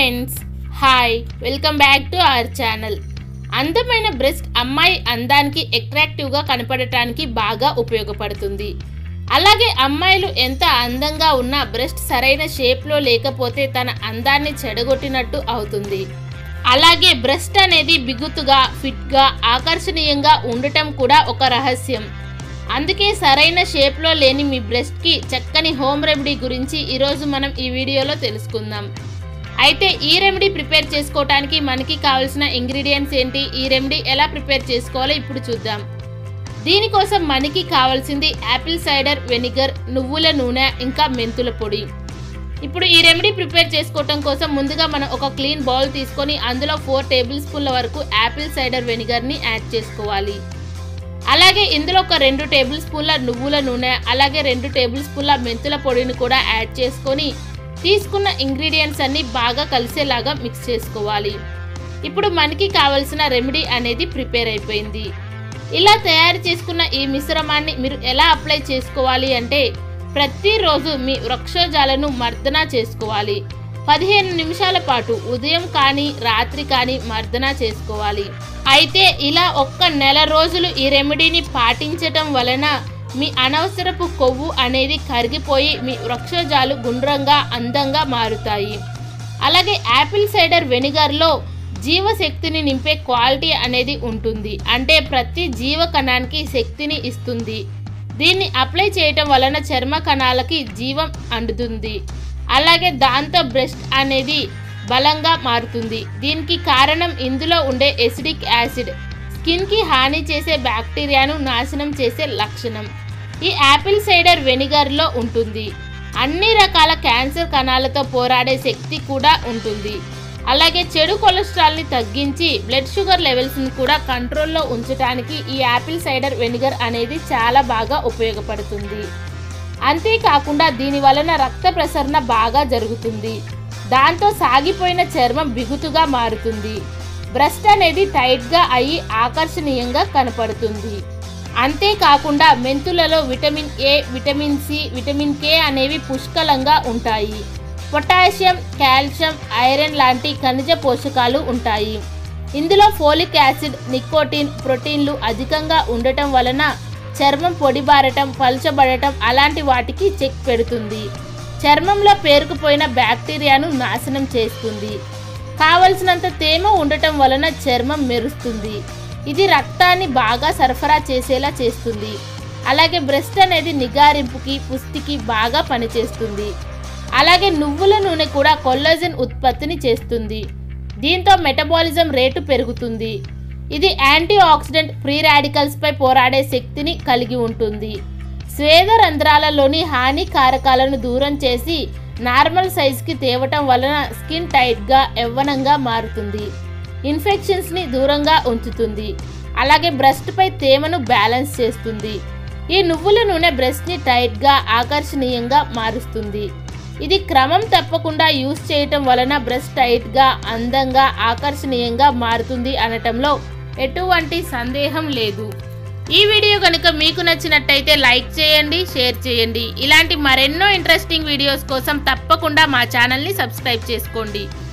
friends hi welcome back to our channel అందమైన breast అమ్మాయి అందానికి అట్రాక్టివ్గా కనపడటానికి బాగా ఉపయోగపడుతుంది అలాగే అమ్మాయిలు ఎంత అందంగా ఉన్నా బ్రెస్ట్ సరైన షేప్లో లేకపోతే తన అందాన్ని చెడగొట్టినట్టు అవుతుంది అలాగే బ్రెస్ట్ అనేది బిగుతుగా ఫిట్గా ఆకర్షణీయంగా ఉండటం కూడా ఒక రహస్యం అందుకే సరైన షేప్లో లేని మీ బ్రెస్ట్కి చక్కని హోమ్ రెమెడీ గురించి ఈరోజు మనం ఈ వీడియోలో తెలుసుకుందాం అయితే ఈ రెమెడీ ప్రిపేర్ చేసుకోవడానికి మనకి కావాల్సిన ఇంగ్రీడియంట్స్ ఏంటి ఈ రెమెడీ ఎలా ప్రిపేర్ చేసుకోవాలో ఇప్పుడు చూద్దాం దీనికోసం మనకి కావాల్సింది యాపిల్ సైడర్ వెనిగర్ నువ్వుల నూనె ఇంకా మెంతుల పొడి ఇప్పుడు ఈ రెమెడీ ప్రిపేర్ చేసుకోవటం కోసం ముందుగా మనం ఒక క్లీన్ బౌల్ తీసుకొని అందులో ఫోర్ టేబుల్ స్పూన్ల వరకు యాపిల్ సైడర్ వెనిగర్ని యాడ్ చేసుకోవాలి అలాగే ఇందులో ఒక రెండు టేబుల్ స్పూన్ల నువ్వుల నూనె అలాగే రెండు టేబుల్ స్పూన్ల మెంతుల పొడిని కూడా యాడ్ చేసుకొని తీసుకున్న ఇంగ్రీడియంట్స్ అన్ని బాగా కలిసేలాగా మిక్స్ చేసుకోవాలి ఇప్పుడు మనకి కావలసిన రెమెడీ అనేది ప్రిపేర్ అయిపోయింది ఇలా తయారు చేసుకున్న ఈ మిశ్రమాన్ని మీరు ఎలా అప్లై చేసుకోవాలి అంటే ప్రతిరోజు మీ వృక్షోజాలను మర్దన చేసుకోవాలి పదిహేను నిమిషాల పాటు ఉదయం కానీ రాత్రి కానీ మర్దన చేసుకోవాలి అయితే ఇలా ఒక్క నెల రోజులు ఈ రెమెడీని పాటించటం వలన మీ అనవసరపు కొవ్వు అనేది కరిగిపోయి మీ వృక్షోజాలు గుండ్రంగా అందంగా మారుతాయి అలాగే యాపిల్ సైడర్ వెనిగర్లో జీవశక్తిని నింపే క్వాలిటీ అనేది ఉంటుంది అంటే ప్రతి జీవ కణానికి శక్తిని ఇస్తుంది దీన్ని అప్లై చేయటం వలన చర్మ కణాలకి జీవం అందుతుంది అలాగే దాంతో బ్రెస్ట్ అనేది బలంగా మారుతుంది దీనికి కారణం ఇందులో ఉండే ఎసిడిక్ యాసిడ్ స్కిన్కి హాని చేసే బ్యాక్టీరియాను నాశనం చేసే లక్షణం ఈ యాపిల్ సైడర్ వెనిగర్లో ఉంటుంది అన్ని రకాల క్యాన్సర్ కణాలతో పోరాడే శక్తి కూడా ఉంటుంది అలాగే చెడు కొలెస్ట్రాల్ని తగ్గించి బ్లడ్ షుగర్ లెవెల్స్ని కూడా కంట్రోల్లో ఉంచడానికి ఈ యాపిల్ సైడర్ వెనిగర్ అనేది చాలా బాగా ఉపయోగపడుతుంది అంతేకాకుండా దీని వలన రక్త ప్రసరణ బాగా జరుగుతుంది దాంతో సాగిపోయిన చర్మం బిగుతుగా మారుతుంది బ్రెస్ట్ అనేది టైట్గా అయ్యి ఆకర్షణీయంగా కనపడుతుంది అంతేకాకుండా మెంతులలో vitamin A vitamin C vitamin K అనేవి పుష్కలంగా ఉంటాయి పొటాషియం కాల్షియం ఐరన్ లాంటి ఖనిజ పోషకాలు ఉంటాయి ఇందులో ఫోలిక్ యాసిడ్ నికోటిన్ ప్రోటీన్లు అధికంగా ఉండటం వలన చర్మం పొడిబారటం పలుచబడటం అలాంటి వాటికి చెక్ పెడుతుంది చర్మంలో పేరుకుపోయిన బ్యాక్టీరియాను నాశనం చేస్తుంది కావలసినంత తేమ ఉండటం వలన చర్మం మెరుస్తుంది ఇది రక్తాన్ని బాగా సరఫరా చేసేలా చేస్తుంది అలాగే బ్రెస్ట్ అనేది నిగారింపుకి పుష్టికి బాగా పనిచేస్తుంది అలాగే నువ్వుల నూనె కూడా కొల్లాజన్ ఉత్పత్తిని చేస్తుంది దీంతో మెటబాలిజం రేటు పెరుగుతుంది ఇది యాంటీ ఆక్సిడెంట్ ఫ్రీ రాడికల్స్పై పోరాడే శక్తిని కలిగి ఉంటుంది స్వేద రంధ్రాలలోని హానికారకాలను దూరం చేసి నార్మల్ సైజ్కి తేవటం వలన స్కిన్ టైట్గా యవ్వనంగా మారుతుంది ఇన్ఫెక్షన్స్ని దూరంగా ఉంచుతుంది అలాగే బ్రెస్ట్పై తేమను బ్యాలెన్స్ చేస్తుంది ఈ నువ్వుల నూనె బ్రెస్ట్ని టైట్గా ఆకర్షణీయంగా మారుస్తుంది ఇది క్రమం తప్పకుండా యూస్ చేయటం వలన బ్రెస్ట్ టైట్గా అందంగా ఆకర్షణీయంగా మారుతుంది అనటంలో ఎటువంటి సందేహం లేదు ఈ వీడియో కనుక మీకు నచ్చినట్టయితే లైక్ చేయండి షేర్ చేయండి ఇలాంటి మరెన్నో ఇంట్రెస్టింగ్ వీడియోస్ కోసం తప్పకుండా మా ఛానల్ని సబ్స్క్రైబ్ చేసుకోండి